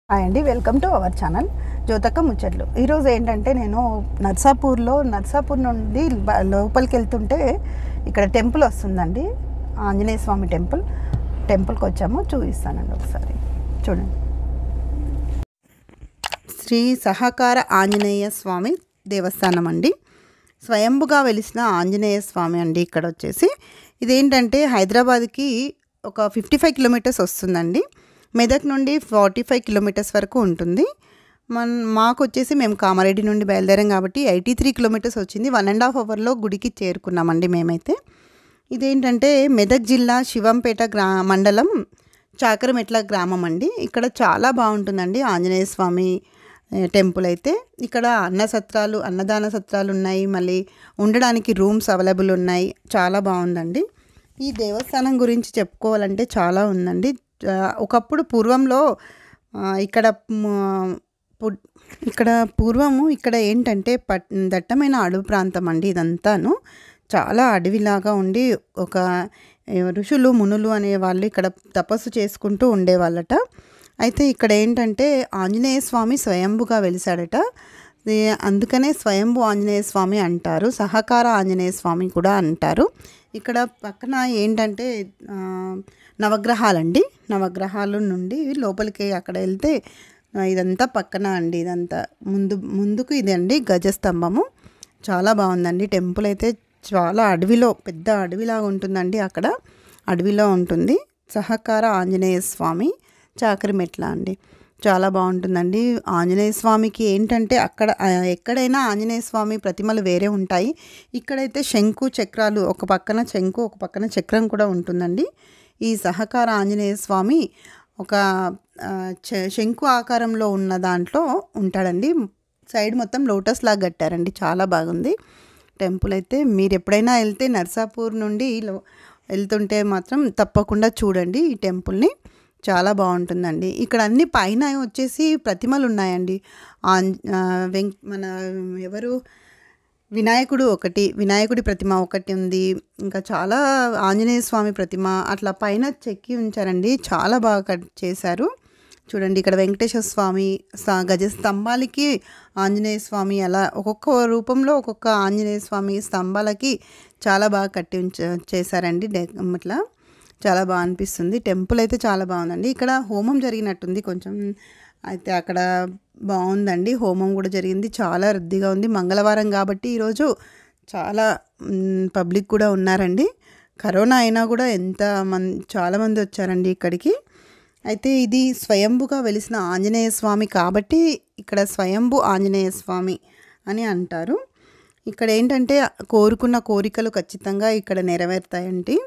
hi అండి welcome to our channel జ్యోతక్క ముచ్చట్లు ఈరోజు ఏంటంటే నేను నర్సాపూర్లో నర్సాపూర్ నుండి బ- లోపలికి వెళ్తుంటే ఇక్కడ టెంపుల్ వస్తుందండి ఆంజనేయ స్వామి టెంపుల్ టెంపుల్కి వచ్చాము చూపిస్తానండి ఒకసారి చూడండి శ్రీ సహకార ఆంజనేయ స్వామి దేవస్థానం అండి స్వయంభుగా వెలిసిన ఆంజనేయ స్వామి అండి ఇక్కడ వచ్చేసి ఇదేంటంటే హైదరాబాద్కి ఒక ఫిఫ్టీ ఫైవ్ కిలోమీటర్స్ వస్తుందండి మెదక్ నుండి ఫార్టీ ఫైవ్ కిలోమీటర్స్ వరకు ఉంటుంది మన మాకు వచ్చేసి మేము కామారెడ్డి నుండి బయలుదేరాం కాబట్టి ఎయిటీ త్రీ కిలోమీటర్స్ వచ్చింది వన్ అండ్ హాఫ్ అవర్లో గుడికి చేరుకున్నామండి మేమైతే ఇదేంటంటే మెదక్ జిల్లా శివంపేట గ్రా మండలం చాకరమెట్ల గ్రామం అండి ఇక్కడ చాలా బాగుంటుందండి ఆంజనేయ స్వామి ఏ, టెంపుల్ అయితే ఇక్కడ అన్న సత్రాలు అన్నదాన సత్రాలు ఉన్నాయి మళ్ళీ ఉండడానికి రూమ్స్ అవైలబుల్ ఉన్నాయి చాలా బాగుందండి ఈ దేవస్థానం గురించి చెప్పుకోవాలంటే చాలా ఉందండి ఆ, ఒకప్పుడు పూర్వంలో ఆ, ఇక్కడ మ- పు- ఇక్కడ పూర్వము ఇక్కడ ఏంటంటే పట్ దట్టమైన అడవి ప్రాంతం అండి ఇదంతాను చాలా అడవిలాగా ఉండి ఒక ఏ, ఋషులు మునులు అనే వాళ్ళు ఇక్కడ తపస్సు చేసుకుంటూ ఉండేవాళ్ళట అయితే ఇక్కడ ఏంటంటే ఆంజనేయ స్వామి స్వయంభుగా వెలిసాడట ఇది- అందుకనే స్వయంభు ఆంజనేయ స్వామి అంటారు సహకార ఆంజనేయ స్వామి కూడా అంటారు ఇక్కడ పక్కన ఏంటంటే ఆ, నవగ్రహాలండి నవగ్రహాల నుండి లోపలికి అక్కడ వెళ్తే ఆ, ఇదంతా పక్కన అండి ఇదంతా ముందు ముందుకు ఇది అండి గజస్తంభము చాలా బాగుందండి టెంపుల్ అయితే చాలా అడవిలో పెద్ద అడవిలాగా ఉంటుందండి అక్కడ అడవిలో ఉంటుంది సహకార ఆంజనేయ స్వామి చాకరిమెట్ల అండి చాలా బాగుంటుందండి ఆంజనేయ స్వామికి ఏంటంటే అక్కడ ఆ, ఎక్కడైనా ఆంజనేయ స్వామి ప్రతిమలు వేరే ఉంటాయి ఇక్కడైతే శంకు చక్రాలు ఒక పక్కన శంకు ఒక పక్కన చక్రం కూడా ఉంటుందండి ఈ సహకార ఆంజనేయ స్వామి ఒక ఆ, చ- శంకు ఆకారంలో ఉన్న దాంట్లో ఉంటాడండి సైడ్ మొత్తం లోటస్ లాగా కట్టారండి చాలా బాగుంది టెంపుల్ అయితే మీరు ఎప్పుడైనా వెళ్తే నర్సాపూర్ నుండి లో- వెళ్తుంటే మాత్రం తప్పకుండా చూడండి ఈ టెంపుల్ని చాలా బాగుంటుందండి ఇక్కడ అన్ని పైన వచ్చేసి ప్రతిమలు ఉన్నాయండి ఆన్ ఆ, వెంక్ మన ఎవరు వినాయకుడు ఒకటి వినాయకుడి ప్రతిమ ఒకటి ఉంది ఇంకా చాలా ఆంజనేయ స్వామి ప్రతిమ అట్లా పైన చెక్కి ఉంచారండి చాలా బాగా కట్ చేశారు చూడండి ఇక్కడ వెంకటేశ్వర స్వామి స- గజ స్తంభాలకి ఆంజనేయ స్వామి అలా ఒక్కొక్క రూపంలో ఒక్కొక్క ఆంజనేయ స్వామి స్తంభాలకి చాలా బాగా కట్టి ఉంచ చేశారండి డె ఇట్లా చాలా బాగా అనిపిస్తుంది టెంపుల్ అయితే చాలా బాగుందండి ఇక్కడ హోమం జరిగినట్టుంది కొంచెం అయితే అక్కడ బాగుందండి హోమం కూడా జరిగింది చాలా రద్దీగా ఉంది మంగళవారం కాబట్టి ఈరోజు చాలా మ్, పబ్లిక్ కూడా ఉన్నారండి కరోనా అయినా కూడా ఎంత మన్ చాలామంది వచ్చారండి ఇక్కడికి అయితే ఇది స్వయంభుగా వెలిసిన ఆంజనేయ స్వామి కాబట్టి ఇక్కడ స్వయంభు ఆంజనేయ స్వామి అని అంటారు ఇక్కడ ఏంటంటే కోరుకున్న కోరికలు ఖచ్చితంగా ఇక్కడ నెరవేరుతాయండి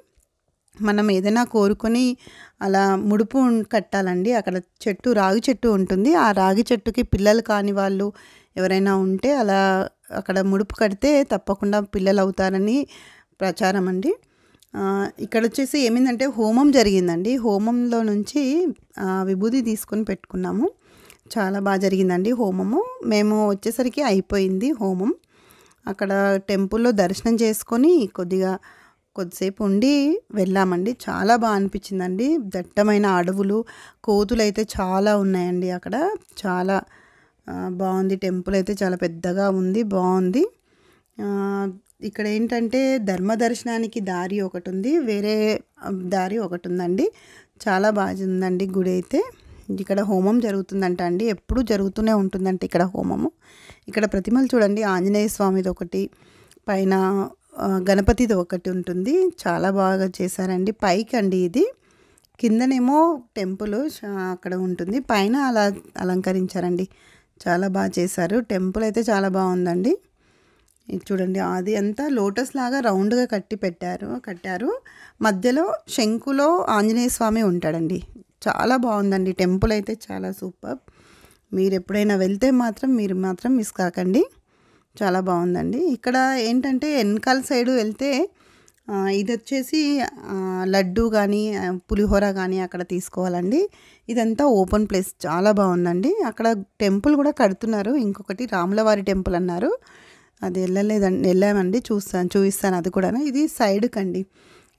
మనం ఏదైనా కోరుకొని అలా ముడుపు ఉన్- కట్టాలండి అక్కడ చెట్టు రాగి చెట్టు ఉంటుంది ఆ రాగి చెట్టుకి పిల్లలు కాని వాళ్ళు ఎవరైనా ఉంటే అలా అక్కడ ముడుపు కడితే తప్పకుండా పిల్లలు అవుతారని ప్రచారం అండి ఆ, ఇక్కడ వచ్చేసి ఏమైందంటే హోమం జరిగిందండి హోమంలో నుంచి ఆ, విభూది తీసుకొని పెట్టుకున్నాము చాలా బాగా జరిగిందండి హోమము మేము వచ్చేసరికి అయిపోయింది హోమం అక్కడ టెంపుల్లో దర్శనం చేసుకొని కొద్దిగా కొద్దిసేపు ఉండి వెళ్ళామండి చాలా బాగా అనిపించిందండి దట్టమైన అడవులు కోతులు అయితే చాలా ఉన్నాయండి అక్కడ చాలా ఆ, బాగుంది టెంపుల్ అయితే చాలా పెద్దగా ఉంది బాగుంది ఆ, ఇక్కడ ఏంటంటే ధర్మ దర్శనానికి దారి ఒకటి ఉంది వేరే ఆ, దారి ఒకటి ఉందండి చాలా బాగా ఉందండి గుడి అయితే ఇక్కడ హోమం జరుగుతుందంట అండి ఎప్పుడూ జరుగుతూనే ఉంటుందంట ఇక్కడ హోమము ఇక్కడ ప్రతిమలు చూడండి ఆంజనేయ స్వామిది ఒకటి పైన ఆ, గణపతిది ఒకటి ఉంటుంది చాలా బాగా చేశారండి పైకి అండి ఇది కిందనేమో టెంపుల్ అక్కడ ఉంటుంది పైన అలా అలంకరించారండి చాలా బాగా చేశారు టెంపుల్ అయితే చాలా బాగుందండి ఇది చూడండి అది అంతా లోటస్ లాగా రౌండ్గా కట్టి పెట్టారు కట్టారు మధ్యలో శంకులో ఆంజనేయ స్వామి ఉంటాడండి చాలా బాగుందండి టెంపుల్ అయితే చాలా సూపర్ మీరు ఎప్పుడైనా వెళ్తే మాత్రం మీరు మాత్రం మిస్ కాకండి చాలా బాగుందండి ఇక్కడ ఏంటంటే వెనకాల సైడు వెళ్తే ఆ, ఇది వచ్చేసి ఆ, లడ్డు కానీ ఆ, పులిహోర కానీ అక్కడ తీసుకోవాలండి ఇదంతా ఓపెన్ ప్లేస్ చాలా బాగుందండి అక్కడ టెంపుల్ కూడా కడుతున్నారు ఇంకొకటి రాములవారి టెంపుల్ అన్నారు అది వెళ్ళలేదండి వెళ్ళామండి చూస్తాను చూపిస్తాను అది కూడా ఇది సైడ్కి అండి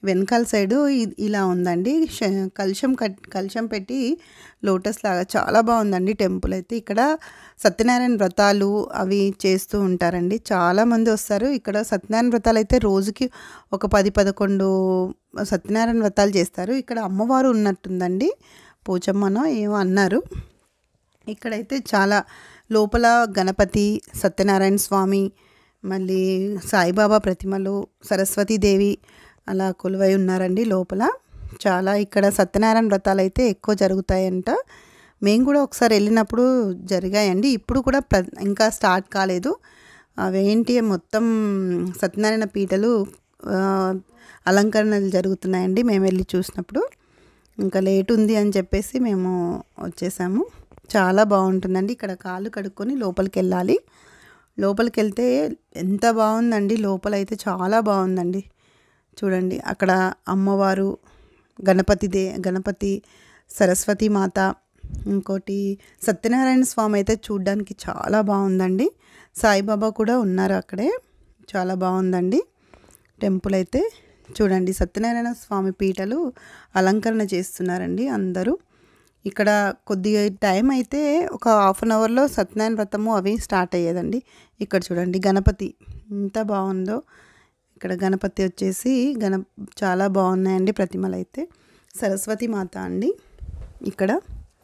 వెనకాల సైడు ఇ- ఇలా ఉందండి ష- కలశం కట్ కలశం పెట్టి లోటస్ లాగా చాలా బాగుందండి టెంపుల్ అయితే ఇక్కడ సత్యనారాయణ వ్రతాలు అవి చేస్తూ ఉంటారండి చాలామంది వస్తారు ఇక్కడ సత్యనారాయణ వ్రతాలు అయితే రోజుకి ఒక పది పదకొండు సత్యనారాయణ వ్రతాలు చేస్తారు ఇక్కడ అమ్మవారు ఉన్నట్టుందండి పోచమ్మనో ఏమో అన్నారు ఇక్కడైతే చాలా లోపల గణపతి సత్యనారాయణ స్వామి మళ్ళీ సాయిబాబా ప్రతిమలు సరస్వతీదేవి అలా కొలువై ఉన్నారండి లోపల చాలా ఇక్కడ సత్యనారాయణ వ్రతాలు అయితే ఎక్కువ జరుగుతాయంట మేము కూడా ఒకసారి వెళ్ళినప్పుడు జరిగాయండి ఇప్పుడు కూడా ప్ర ఇంకా స్టార్ట్ కాలేదు అవేంటి మొత్తం సత్యనారాయణ పీటలు ఆ, అలంకరణలు జరుగుతున్నాయండి మేము వెళ్ళి చూసినప్పుడు ఇంకా లేట్ ఉంది అని చెప్పేసి మేము వచ్చేసాము చాలా బాగుంటుందండి ఇక్కడ కాళ్ళు కడుక్కొని లోపలికి వెళ్ళాలి లోపలికి వెళ్తే ఎంత బాగుందండి లోపల అయితే చాలా బాగుందండి చూడండి అక్కడ అమ్మవారు గణపతి దే గణపతి సరస్వతి మాత ఇంకోటి సత్యనారాయణ స్వామి అయితే చూడ్డానికి చాలా బాగుందండి సాయిబాబా కూడా ఉన్నారు అక్కడే చాలా బాగుందండి టెంపుల్ అయితే చూడండి సత్యనారాయణ స్వామి పీటలు అలంకరణ చేస్తున్నారండి అందరూ ఇక్కడ కొద్దిగా టైం అయితే ఒక హాఫ్ అన్ అవర్లో సత్యనారాయణ వ్రతము అవి స్టార్ట్ అయ్యేదండి ఇక్కడ చూడండి గణపతి ఎంత బాగుందో ఇక్కడ గణపతి వచ్చేసి గణ చాలా బాగున్నాయండి ప్రతిమలు అయితే సరస్వతి మాత అండి ఇక్కడ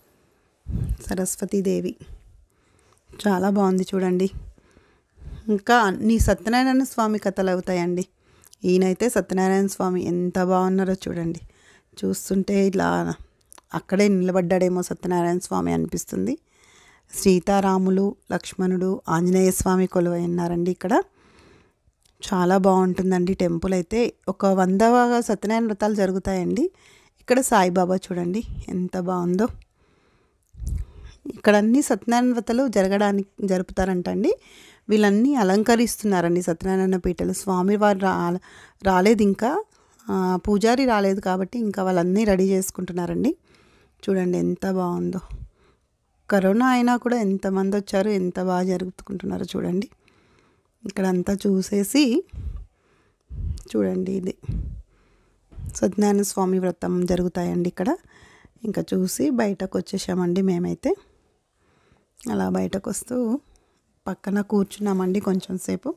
సరస్వతీదేవి చాలా బాగుంది చూడండి ఇంకా అన్ని సత్యనారాయణ స్వామి కథలు అవుతాయండి ఈయనైతే సత్యనారాయణ స్వామి ఎంత బాగున్నారో చూడండి చూస్తుంటే ఇలా అక్కడే నిలబడ్డాడేమో సత్యనారాయణ స్వామి అనిపిస్తుంది సీతారాములు లక్ష్మణుడు ఆంజనేయ స్వామి కొలువై ఉన్నారండి ఇక్కడ చాలా బాగుంటుందండి టెంపుల్ అయితే ఒక వందవ సత్యనారాయణ వ్రతాలు జరుగుతాయండి ఇక్కడ సాయిబాబా చూడండి ఎంత బాగుందో ఇక్కడ అన్ని సత్యనారాయణ వ్రతాలు జరగడానికి జరుపుతారంటండి వీళ్ళన్నీ అలంకరిస్తున్నారండి సత్యనారాయణ పీటలు స్వామివారు రా రాలేదు ఇంకా ఆ, పూజారి రాలేదు కాబట్టి ఇంకా వాళ్ళన్నీ రెడీ చేసుకుంటున్నారండి చూడండి ఎంత బాగుందో కరోనా అయినా కూడా ఎంతమంది వచ్చారు ఎంత బాగా జరుపుకుంటున్నారో చూడండి ఇక్కడ అంతా చూసేసి చూడండి ఇది సత్యనారాయణ స్వామి వ్రతం జరుగుతాయండి ఇక్కడ ఇంకా చూసి బయటకు వచ్చేసామండి మేమైతే అలా బయటకు వస్తూ పక్కన కూర్చున్నామండి కొంచెం సేపు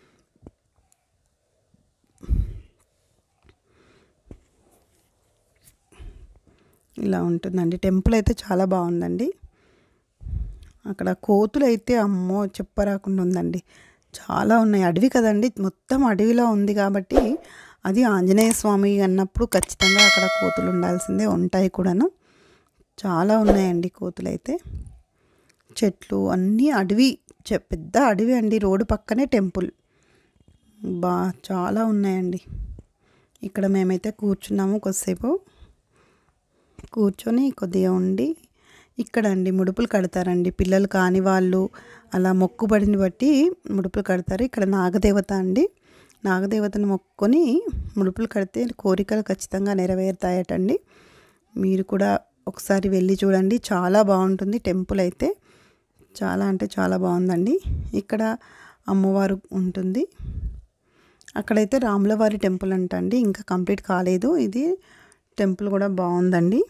ఇలా ఉంటుందండి టెంపుల్ అయితే చాలా బాగుందండి అక్కడ కోతులు అయితే అమ్మో చెప్పరాకుండా ఉందండి చాలా ఉన్నాయి అడవి కదండి మొత్తం అడవిలో ఉంది కాబట్టి అది ఆంజనేయ స్వామి అన్నప్పుడు ఖచ్చితంగా అక్కడ కోతులు ఉండాల్సిందే ఉంటాయి కూడాను చాలా ఉన్నాయండి కోతులు అయితే చెట్లు అన్నీ అడవి చె- పెద్ద అడవి అండి రోడ్డు పక్కనే టెంపుల్ బా చాలా ఉన్నాయండి ఇక్కడ మేమైతే కూర్చున్నాము కొద్దిసేపు కూర్చొని కొద్దిగా ఉండి ఇక్కడ అండి ముడుపులు కడతారండి పిల్లలు కాని వాళ్ళు అలా మొక్కుబడిని బట్టి ముడుపులు కడతారు ఇక్కడ నాగదేవత అండి నాగదేవతను మొక్కుకొని ముడుపులు కడితే కోరికలు ఖచ్చితంగా నెరవేరుతాయటండి మీరు కూడా ఒకసారి వెళ్ళి చూడండి చాలా బాగుంటుంది టెంపుల్ అయితే చాలా అంటే చాలా బాగుందండి ఇక్కడ అమ్మవారు ఉంటుంది అక్కడైతే రాములవారి టెంపుల్ అంట అండి ఇంకా కంప్లీట్ కాలేదు ఇది టెంపుల్ కూడా బాగుందండి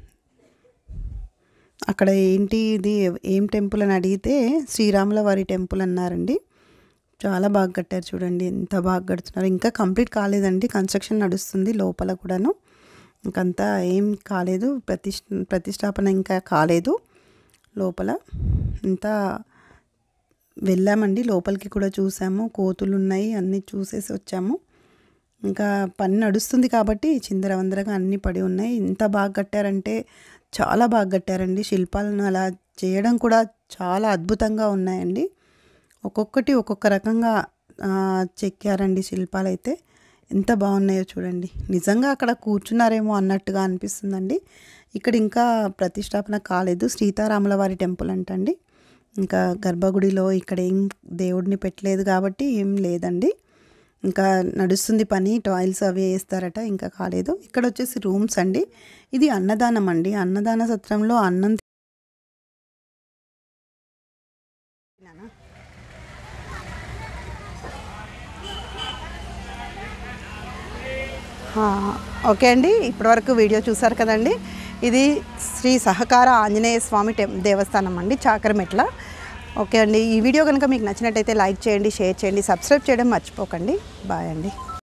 అక్కడ ఏంటి ఇది ఏం టెంపుల్ అని అడిగితే శ్రీరాముల వారి టెంపుల్ అన్నారండి చాలా బాగా కట్టారు చూడండి ఎంత బాగా కడుతున్నారు ఇంకా కంప్లీట్ కాలేదండి కన్స్ట్రక్షన్ నడుస్తుంది లోపల కూడాను ఇంకంతా ఏం కాలేదు ప్రతిష్ ప్రతిష్టాపన ఇంకా కాలేదు లోపల అంతా వెళ్ళామండి లోపలికి కూడా చూసాము కోతులు ఉన్నాయి అన్నీ చూసేసి వచ్చాము ఇంకా పని నడుస్తుంది కాబట్టి చిందరవందరగా అన్నీ పడి ఉన్నాయి ఇంత బాగా కట్టారంటే చాలా బాగా కట్టారండి శిల్పాలను అలా చేయడం కూడా చాలా అద్భుతంగా ఉన్నాయండి ఒక్కొక్కటి ఒక్కొక్క రకంగా ఆ, చెక్కారండి శిల్పాలు అయితే ఎంత బాగున్నాయో చూడండి నిజంగా అక్కడ కూర్చున్నారేమో అన్నట్టుగా అనిపిస్తుందండి ఇక్కడ ఇంకా ప్రతిష్టాపన కాలేదు సీతారాముల వారి టెంపుల్ అంటండి ఇంకా గర్భగుడిలో ఇక్కడ ఏం దేవుడిని పెట్టలేదు కాబట్టి ఏం లేదండి ఇంకా నడుస్తుంది పని టాయిల్స్ అవి వేస్తారట ఇంకా కాలేదు ఇక్కడ వచ్చేసి రూమ్స్ అండి ఇది అన్నదానం అండి అన్నదాన సత్రంలో అన్నం ఆ, ఓకే అండి ఇప్పటివరకు వీడియో చూసారు కదండి ఇది శ్రీ సహకార ఆంజనేయ స్వామి టెం దేవస్థానం అండి చాకరమెట్ల ఓకే అండి ఈ వీడియో కనుక మీకు నచ్చినట్టయితే లైక్ చేయండి షేర్ చేయండి సబ్స్క్రైబ్ చేయడం మర్చిపోకండి బాయ్ అండి